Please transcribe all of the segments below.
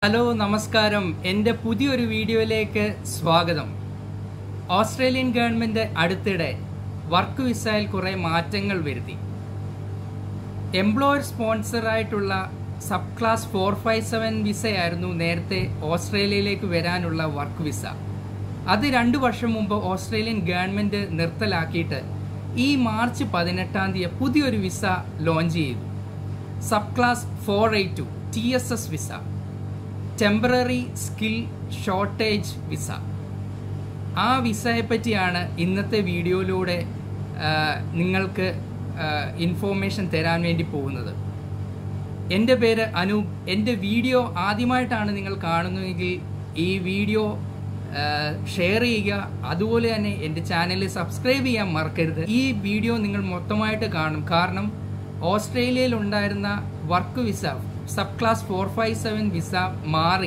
hello നമസ്കാരം എൻ്റെ പുതിയൊരു വീഡിയോയിലേക്ക് സ്വാഗതം ഓസ്ട്രേലിയൻ ഗവൺമെൻറ് അടുത്തിടെ വർക്ക് വിസയിൽ കുറേ മാറ്റങ്ങൾ വരുത്തി എംപ്ലോയർ സ്പോൺസറായിട്ടുള്ള sub class four five seven വിസയായിരുന്നു നേരത്തെ ഓസ്ട്രേലിയയിലേക്ക് വരാനുള്ള വർക്ക് വിസ അത് രണ്ടു വർഷം മുമ്പ് ഓസ്ട്രേലിയൻ ഗവൺമെൻറ് നിർത്തലാക്കിയിട്ട് ഈ മാർച്ച് പതിനെട്ടാം തീയതി പുതിയൊരു വിസ ലോഞ്ച് ചെയ്തു sub class four eight two T S S visa temporary skill shortage visa ആ വിസയെ പറ്റിയാണ് ഇന്നത്തെ വീഡിയോയിലൂടെ ആ, നിങ്ങൾക്ക് ഇൻഫോർമേഷൻ തരാൻ വേണ്ടി പോകുന്നത് എൻ്റെ പേര് അനൂപ് എൻ്റെ വീഡിയോ ആദ്യമായിട്ടാണ് നിങ്ങൾ കാണുന്നതെങ്കിൽ ഈ വീഡിയോ ഷെയർ ചെയ്യുക അതുപോലെ തന്നെ എൻ്റെ ചാനൽ സബ്സ്ക്രൈബ് ചെയ്യാൻ മറക്കരുത് ഈ വീഡിയോ നിങ്ങൾ മൊത്തമായിട്ട് കാണും കാരണം ഓസ്ട്രേലിയയിൽ ഉണ്ടായിരുന്ന work visa sub class four five seven visa മാറി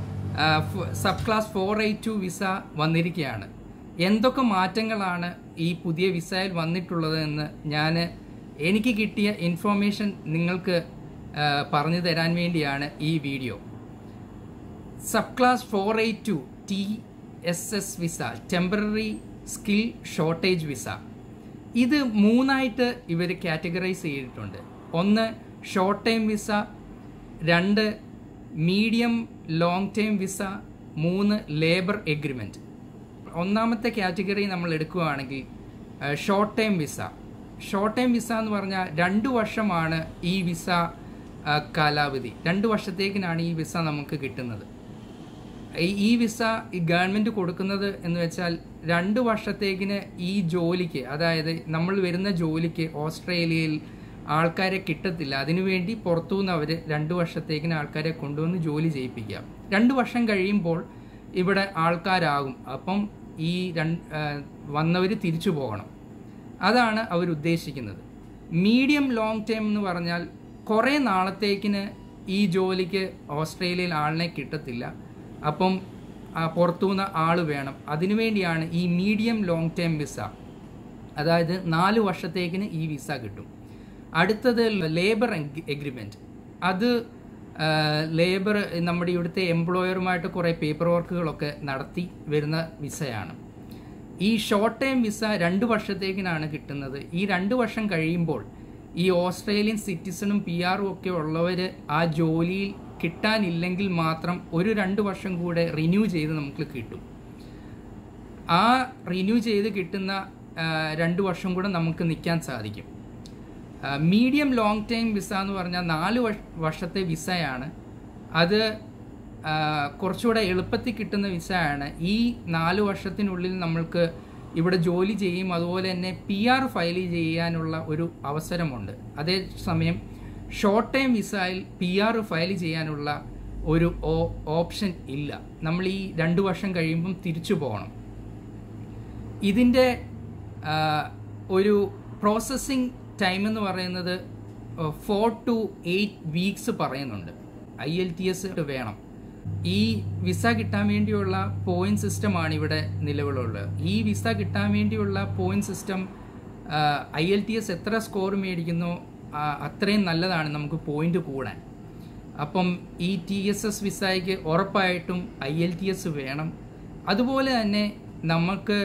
sub class four eight two visa വന്നിരിക്കുകയാണ് എന്തൊക്കെ മാറ്റങ്ങളാണ് ഈ പുതിയ വിസയിൽ വന്നിട്ടുള്ളത് എന്ന് ഞാൻ എനിക്ക് കിട്ടിയ ഇൻഫോർമേഷൻ നിങ്ങൾക്ക് ആ, പറഞ്ഞു തരാൻ വേണ്ടിയാണ് ഈ video sub class four eight two T S S visa temporary skill shortage visa ഇത് മൂന്നായിട്ട് ഇവർ കാറ്റഗറൈസ് ചെയ്തിട്ടുണ്ട് ഒന്ന് ഷോർട്ട് ടൈം വിസ രണ്ട് മീഡിയം ലോങ് ടൈം വിസ മൂന്ന് ലേബർ എഗ്രിമെൻറ്റ് ഒന്നാമത്തെ കാറ്റഗറി നമ്മൾ എടുക്കുകയാണെങ്കിൽ short time visa short time visa എന്ന് പറഞ്ഞാൽ രണ്ട് വർഷമാണ് ഈ വിസ ആ, കാലാവധി രണ്ട് വർഷത്തേക്കിനാണ് ഈ വിസ നമുക്ക് കിട്ടുന്നത് ഈ- ഈ വിസ ഈ ഗവൺമെൻറ് കൊടുക്കുന്നത് എന്ന് വെച്ചാൽ രണ്ട് വർഷത്തേക്കിന് ഈ ജോലിക്ക് അതായത് നമ്മൾ വരുന്ന ജോലിക്ക് ഓസ്ട്രേലിയയിൽ ആൾക്കാരെ കിട്ടത്തില്ല അതിനുവേണ്ടി പുറത്തുനിന്ന് അവർ രണ്ട് വർഷത്തേക്കിന് ആൾക്കാരെ കൊണ്ടുവന്ന് ജോലി ചെയ്യിപ്പിക്കാം രണ്ട് വർഷം കഴിയുമ്പോൾ ഇവിടെ ആൾക്കാരാകും അപ്പം ഈ രണ്ട് വന്നവർ തിരിച്ചു പോകണം അതാണ് അവർ ഉദ്ദേശിക്കുന്നത് മീഡിയം ലോങ് ടൈം എന്ന് പറഞ്ഞാൽ കുറേ നാളത്തേക്കിന് ഈ ജോലിക്ക് ഓസ്ട്രേലിയയിൽ ആളിനെ കിട്ടത്തില്ല അപ്പം ആ, പുറത്തുനിന്ന് ആൾ വേണം അതിനുവേണ്ടിയാണ് ഈ മീഡിയം ലോങ് ടൈം വിസ അതായത് നാല് വർഷത്തേക്കിന് ഈ വിസ കിട്ടും അടുത്തത് ലേബർ എഗ്രിമെൻറ്റ് അത് ലേബർ നമ്മുടെ ഇവിടുത്തെ എംപ്ലോയറുമായിട്ട് കുറേ പേപ്പർ വർക്കുകളൊക്കെ നടത്തി വരുന്ന വിസയാണ് ഈ ഷോർട്ട് ടൈം വിസ രണ്ട് വർഷത്തേക്കിനാണ് കിട്ടുന്നത് ഈ രണ്ട് വർഷം കഴിയുമ്പോൾ ഈ ഓസ്ട്രേലിയൻ സിറ്റിസണും പി ആറും ഒക്കെ ഉള്ളവർ ആ ജോലിയിൽ കിട്ടാനില്ലെങ്കിൽ മാത്രം ഒരു രണ്ട് വർഷം കൂടെ റിന്യൂ ചെയ്ത് നമുക്ക് കിട്ടും ആ റിന്യൂ ചെയ്ത് കിട്ടുന്ന ആ, രണ്ട് വർഷം കൂടെ നമുക്ക് നിൽക്കാൻ സാധിക്കും മീഡിയം ലോങ് ടൈം വിസ എന്ന് പറഞ്ഞാൽ നാല് വർഷ- വർഷത്തെ വിസയാണ് അത് ആ, കുറച്ചുകൂടെ എളുപ്പത്തിൽ കിട്ടുന്ന വിസയാണ് ഈ നാല് വർഷത്തിനുള്ളിൽ നമ്മൾക്ക് ഇവിടെ ജോലി ചെയ്യും അതുപോലെ തന്നെ പി ആർ ഫയൽ ചെയ്യാനുള്ള ഒരു അവസരമുണ്ട് അതേസമയം ഷോർട്ട് ടൈം വിസയിൽ പി ആർ ഫയൽ ചെയ്യാനുള്ള ഒരു ഓ- ഓപ്ഷൻ ഇല്ല നമ്മൾ ഈ രണ്ട് വർഷം കഴിയുമ്പം തിരിച്ചു പോകണം ഇതിൻ്റെ ആ, ഒരു പ്രോസസ്സിംഗ് ടൈം എന്ന് പറയുന്നത് ഫോർ ടു എയ്റ്റ് വീക്സ് പറയുന്നുണ്ട് ഐ എൽ ടി എസ് വേണം ഈ വിസ കിട്ടാൻ വേണ്ടിയുള്ള പോയിന്റ് സിസ്റ്റമാണ് ഇവിടെ നിലവിലുള്ളത് ഈ വിസ കിട്ടാൻ വേണ്ടിയുള്ള point system I L T S എത്ര സ്കോർ മേടിക്കുന്നോ ആ, അത്രയും നല്ലതാണ് നമുക്ക് പോയിന്റ് കൂടാൻ അപ്പം ഈ ടി എസ് എസ് വിസയ്ക്ക് ഉറപ്പായിട്ടും ഐ എൽ ടി എസ് വേണം അതുപോലെ തന്നെ നമുക്ക്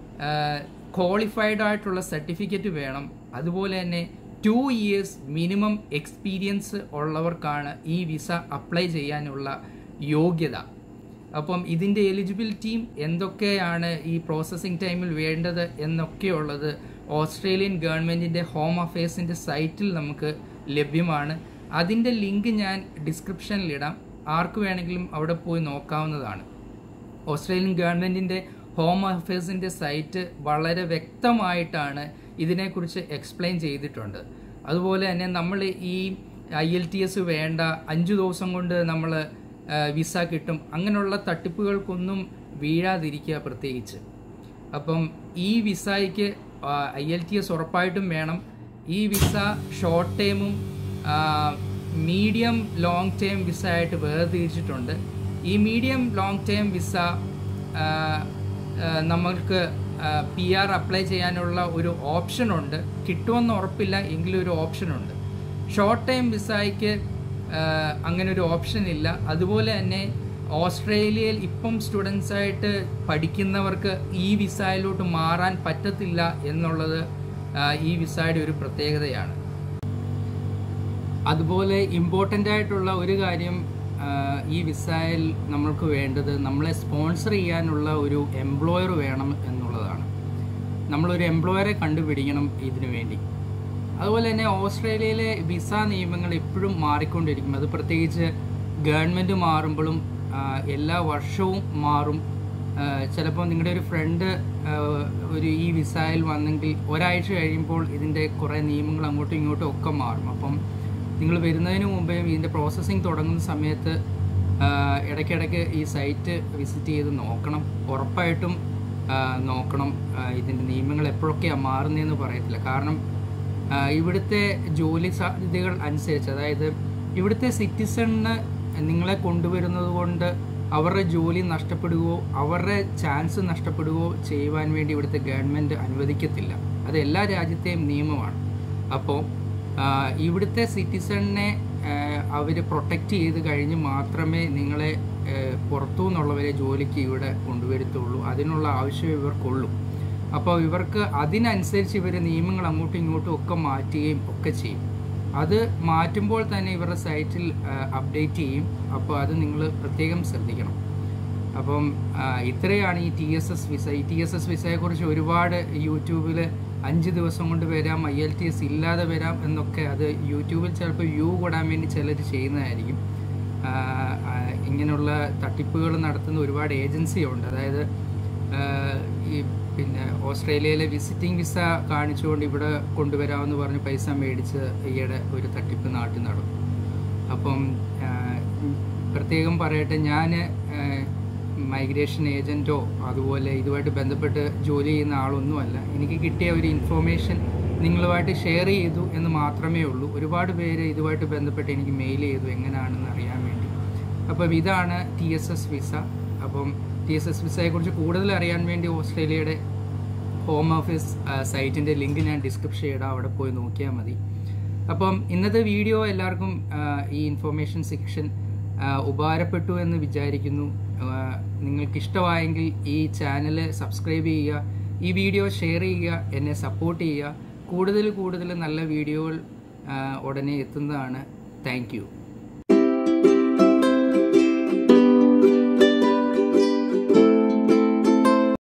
ക്വാളിഫൈഡ് ആയിട്ടുള്ള സർട്ടിഫിക്കറ്റ് വേണം അതുപോലെ തന്നെ ടു ഇയേഴ്സ് മിനിമം എക്സ്പീരിയൻസ് ഉള്ളവർക്കാണ് ഈ വിസ അപ്ലൈ ചെയ്യാനുള്ള യോഗ്യത അപ്പം ഇതിൻ്റെ എലിജിബിലിറ്റിയും എന്തൊക്കെയാണ് ഈ പ്രോസസ്സിംഗ് ടൈമിൽ വേണ്ടത് എന്നൊക്കെയുള്ളത് ഓസ്ട്രേലിയൻ ഗവൺമെൻറ്റിൻ്റെ ഹോം അഫയേഴ്സിൻ്റെ സൈറ്റിൽ നമുക്ക് ലഭ്യമാണ് അതിൻ്റെ ലിങ്ക് ഞാൻ ഡിസ്ക്രിപ്ഷനിലിടാം ആർക്ക് വേണമെങ്കിലും അവിടെ പോയി നോക്കാവുന്നതാണ് ഓസ്ട്രേലിയൻ ഗവൺമെൻറ്റിൻ്റെ ഹോം അഫയേഴ്സിൻ്റെ സൈറ്റ് വളരെ വ്യക്തമായിട്ടാണ് ഇതിനെക്കുറിച്ച് എക്സ്പ്ലെയിൻ ചെയ്തിട്ടുണ്ട് അതുപോലെ തന്നെ നമ്മൾ ഈ ഐ എൽ ടി എസ് വേണ്ട അഞ്ച് ദിവസം കൊണ്ട് നമ്മൾ വിസ കിട്ടും അങ്ങനെയുള്ള തട്ടിപ്പുകൾക്കൊന്നും വീഴാതിരിക്കുക പ്രത്യേകിച്ച് അപ്പം ഈ വിസയ്ക്ക് ഐ എൽ ടി എസ് ഉറപ്പായിട്ടും വേണം ഈ വിസ ഷോർട്ട് ടൈമും മീഡിയം ലോങ് ടൈം വിസ ആയിട്ട് വേർതിരിച്ചിട്ടുണ്ട് ഈ മീഡിയം ലോങ് ടൈം വിസ ആ, ആ, നമ്മൾക്ക് പി ആർ അപ്ലൈ ചെയ്യാനുള്ള ഒരു ഓപ്ഷനുണ്ട് കിട്ടുമെന്ന് ഉറപ്പില്ല എങ്കിലും ഒരു ഓപ്ഷനുണ്ട് ഷോർട്ട് ടൈം വിസയ്ക്ക് അങ്ങനെ ഒരു ഓപ്ഷൻ ഇല്ല അതുപോലെ തന്നെ ഓസ്ട്രേലിയയിൽ ഇപ്പം സ്റ്റുഡൻസ് ആയിട്ട് പഠിക്കുന്നവർക്ക് ഈ വിസയിലോട്ട് മാറാൻ പറ്റത്തില്ല എന്നുള്ളത് ആ, ഈ വിസയുടെ ഒരു പ്രത്യേകതയാണ് അതുപോലെ ഇമ്പോർട്ടൻ്റ് ആയിട്ടുള്ള ഒരു കാര്യം ആ, ഈ വിസയിൽ നമ്മൾക്ക് വേണ്ടത് നമ്മളെ സ്പോൺസർ ചെയ്യാനുള്ള ഒരു എംപ്ലോയർ വേണം എന്നുള്ളതാണ് നമ്മളൊരു എംപ്ലോയറെ കണ്ടുപിടിക്കണം ഇതിനു വേണ്ടി അതുപോലെ തന്നെ ഓസ്ട്രേലിയയിലെ വിസ നിയമങ്ങൾ എപ്പോഴും മാറിക്കൊണ്ടിരിക്കും അത് പ്രത്യേകിച്ച് ഗവൺമെൻറ് മാറുമ്പോഴും ആ, എല്ലാ വർഷവും മാറും ചിലപ്പോൾ നിങ്ങളുടെ ഒരു ഫ്രണ്ട് ഒരു ഈ വിസയിൽ വന്നെങ്കിൽ ഒരാഴ്ച കഴിയുമ്പോൾ ഇതിൻ്റെ കുറേ നിയമങ്ങൾ അങ്ങോട്ടും ഇങ്ങോട്ടും ഒക്കെ മാറും അപ്പം നിങ്ങൾ വരുന്നതിന് മുമ്പേ ഇതിൻ്റെ പ്രോസസ്സിങ് തുടങ്ങുന്ന സമയത്ത് ആ, ഇടയ്ക്കിടയ്ക്ക് ഈ സൈറ്റ് വിസിറ്റ് ചെയ്ത് നോക്കണം ഉറപ്പായിട്ടും ആ, നോക്കണം ആ, ഇതിൻ്റെ നിയമങ്ങൾ എപ്പോഴൊക്കെയാണ് മാറുന്നതെന്ന് പറയത്തില്ല കാരണം ആ, ഇവിടുത്തെ ജോലി സാധ്യതകൾ അനുസരിച്ച് അതായത് ഇവിടുത്തെ സിറ്റിസണിന് നിങ്ങളെ കൊണ്ടുവരുന്നത് കൊണ്ട് അവരുടെ ജോലി നഷ്ടപ്പെടുകയോ അവരുടെ ചാൻസ് നഷ്ടപ്പെടുകയോ ചെയ്യുവാൻ വേണ്ടി ഇവിടുത്തെ ഗവൺമെൻറ് അനുവദിക്കത്തില്ല അത് എല്ലാ രാജ്യത്തെയും നിയമമാണ് അപ്പോൾ ഇവിടുത്തെ സിറ്റിസണിനെ അവർ പ്രൊട്ടക്റ്റ് ചെയ്ത് കഴിഞ്ഞ് മാത്രമേ നിങ്ങളെ ആ, പുറത്തു നിന്നുള്ളവരെ ജോലിക്ക് ഇവിടെ കൊണ്ടുവരത്തുള്ളൂ അതിനുള്ള ആവശ്യം ഇവർക്കുള്ളൂ അപ്പോൾ ഇവർക്ക് അതിനനുസരിച്ച് ഇവർ നിയമങ്ങൾ അങ്ങോട്ടും ഇങ്ങോട്ടും ഒക്കെ മാറ്റുകയും ഒക്കെ ചെയ്യും അത് മാറ്റുമ്പോൾ തന്നെ ഇവരുടെ സൈറ്റിൽ അപ്ഡേറ്റ് ചെയ്യും അപ്പോൾ അത് നിങ്ങൾ പ്രത്യേകം ശ്രദ്ധിക്കണം അപ്പം ആ, ഇത്രയാണ് ഈ ടി എസ് എസ് വിസ ഈ ടി എസ് എസ് വിസയെക്കുറിച്ച് ഒരുപാട് യൂട്യൂബിൽ അഞ്ച് ദിവസം കൊണ്ട് വരാം ഐ എൽ ടി എസ് ഇല്ലാതെ വരാം എന്നൊക്കെ അത് യൂട്യൂബിൽ ചിലപ്പോൾ വ്യൂ കൂടാൻ വേണ്ടി ചിലർ ചെയ്യുന്നതായിരിക്കും ആ, ആ, ഇങ്ങനെയുള്ള തട്ടിപ്പുകൾ നടത്തുന്ന ഒരുപാട് ഏജൻസി ഉണ്ട് അതായത് ആ, ഈ പിന്നെ ഓസ്ട്രേലിയയിലെ വിസിറ്റിംഗ് വിസ കാണിച്ചുകൊണ്ട് ഇവിടെ കൊണ്ടുവരാമെന്ന് പറഞ്ഞ് പൈസ മേടിച്ച് ഈയിടെ ഒരു തട്ടിപ്പ് നാട്ടിൽ നടന്നു അപ്പം ആ, പ്രത്യേകം പറയട്ടെ ഞാൻ മൈഗ്രേഷൻ ഏജൻറ്റോ അതുപോലെ ഇതുമായിട്ട് ബന്ധപ്പെട്ട് ജോലി ചെയ്യുന്ന ആളൊന്നുമല്ല എനിക്ക് കിട്ടിയ ഒരു ഇൻഫോർമേഷൻ നിങ്ങളുമായിട്ട് ഷെയർ ചെയ്തു എന്ന് മാത്രമേ ഉള്ളൂ ഒരുപാട് പേര് ഇതുമായിട്ട് ബന്ധപ്പെട്ട് എനിക്ക് മെയിൽ ചെയ്തു എങ്ങനെയാണെന്ന് അറിയാൻ വേണ്ടി അപ്പം ഇതാണ് ടി എസ് എസ് വിസ അപ്പം ടി എസ് എസ് വിസയെക്കുറിച്ച് കൂടുതൽ അറിയാൻ വേണ്ടി ഓസ്ട്രേലിയയുടെ ഹോം ഓഫീസ് സൈറ്റിൻ്റെ ലിങ്ക് ഞാൻ ഡിസ്ക്രിപ്ഷൻ ഇടാം അവിടെ പോയി നോക്കിയാൽ മതി അപ്പം ഇന്നത്തെ വീഡിയോ എല്ലാവർക്കും ആ, ഈ ഇൻഫർമേഷൻ സെക്ഷൻ ഉപകാരപ്പെട്ടു എന്ന് വിചാരിക്കുന്നു ആ, നിങ്ങൾക്ക് ഇഷ്ടമായെങ്കിൽ ഈ ചാനൽ സബ്സ്ക്രൈബ് ചെയ്യുക ഈ വീഡിയോ ഷെയർ ചെയ്യുക എന്നെ സപ്പോർട്ട് ചെയ്യുക കൂടുതൽ കൂടുതൽ നല്ല വീഡിയോകൾ ആ, ഉടനെ എത്തുന്നതാണ് താങ്ക്